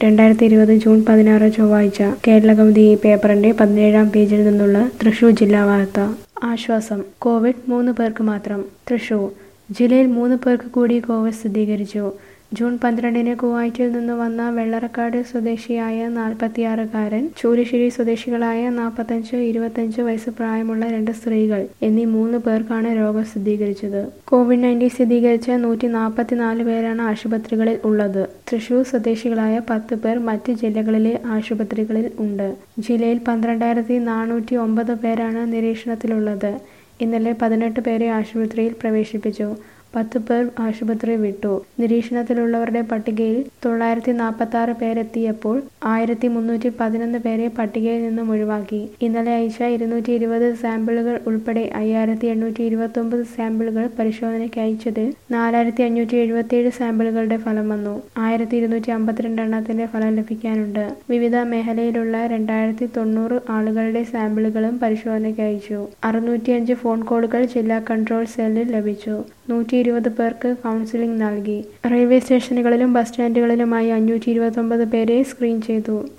രണ്ടായിരത്തി ഇരുപത് ജൂൺ പതിനാറ് ചൊവ്വാഴ്ച കേരളകൗമുദി ഈ പേപ്പറിന്റെ പതിനേഴാം പേജിൽ നിന്നുള്ള തൃശൂർ ജില്ലാ വാർത്ത ആശ്വാസം കോവിഡ് മൂന്ന് പേർക്ക് മാത്രം തൃശൂർ ജില്ലയിൽ മൂന്ന് പേർക്ക് കൂടി കോവിഡ് സ്ഥിരീകരിച്ചു ജൂൺ പന്ത്രണ്ടിന് കുവൈറ്റിൽ നിന്ന് വന്ന വെള്ളറക്കാട് സ്വദേശിയായ നാൽപ്പത്തിയാറുകാരൻ ചൂരിശ്ശേരി സ്വദേശികളായ നാൽപ്പത്തഞ്ച് ഇരുപത്തഞ്ച് വയസ്സ് പ്രായമുള്ള രണ്ട് സ്ത്രീകൾ എന്നീ മൂന്ന് പേർക്കാണ് രോഗം സ്ഥിരീകരിച്ചത് കോവിഡ് നയൻറ്റീൻ സ്ഥിരീകരിച്ച നൂറ്റി നാൽപ്പത്തിനാല് പേരാണ് ആശുപത്രികളിൽ ഉള്ളത് തൃശൂർ സ്വദേശികളായ പത്ത് പേർ മറ്റ് ജില്ലകളിലെ ആശുപത്രികളിൽ ഉണ്ട് ജില്ലയിൽ പന്ത്രണ്ടായിരത്തി നാനൂറ്റി ഒമ്പത് പേരാണ് നിരീക്ഷണത്തിലുള്ളത് ഇന്നലെ പതിനെട്ട് പേരെ ആശുപത്രിയിൽ പ്രവേശിപ്പിച്ചു പത്ത് പേർ ആശുപത്രി വിട്ടു നിരീക്ഷണത്തിലുള്ളവരുടെ പട്ടികയിൽ തൊള്ളായിരത്തി നാൽപ്പത്തി ആറ് പേരെത്തിയപ്പോൾ ആയിരത്തി മുന്നൂറ്റി പതിനൊന്ന് പേരെ പട്ടികയിൽ നിന്നും ഒഴിവാക്കി ഇന്നലെ അയച്ച ഇരുന്നൂറ്റി ഇരുപത് സാമ്പിളുകൾ ഉൾപ്പെടെ അയ്യായിരത്തി എണ്ണൂറ്റി ഇരുപത്തി ഒമ്പത് സാമ്പിളുകൾ പരിശോധനയ്ക്ക് അയച്ചതിൽ നാലായിരത്തി അഞ്ഞൂറ്റി എഴുപത്തിയേഴ് സാമ്പിളുകളുടെ ഫലം വന്നു ആയിരത്തി ഇരുന്നൂറ്റി അമ്പത്തിരണ്ട് എണ്ണത്തിന്റെ ഫലം ലഭിക്കാനുണ്ട് വിവിധ മേഖലയിലുള്ള രണ്ടായിരത്തി തൊണ്ണൂറ് ആളുകളുടെ സാമ്പിളുകളും പരിശോധനയ്ക്ക് അയച്ചു അറുന്നൂറ്റിയഞ്ച് ഫോൺ കോളുകൾ ജില്ലാ കൺട്രോൾ സെല്ലിൽ ലഭിച്ചു നൂറ്റി ഇരുപത് പേർക്ക് കൗൺസിലിംഗ് നൽകി റെയിൽവേ സ്റ്റേഷനുകളിലും ബസ് സ്റ്റാൻഡുകളിലുമായി അഞ്ഞൂറ്റി ഇരുപത്തൊമ്പത് പേരെ സ്ക്രീൻ ചെയ്തു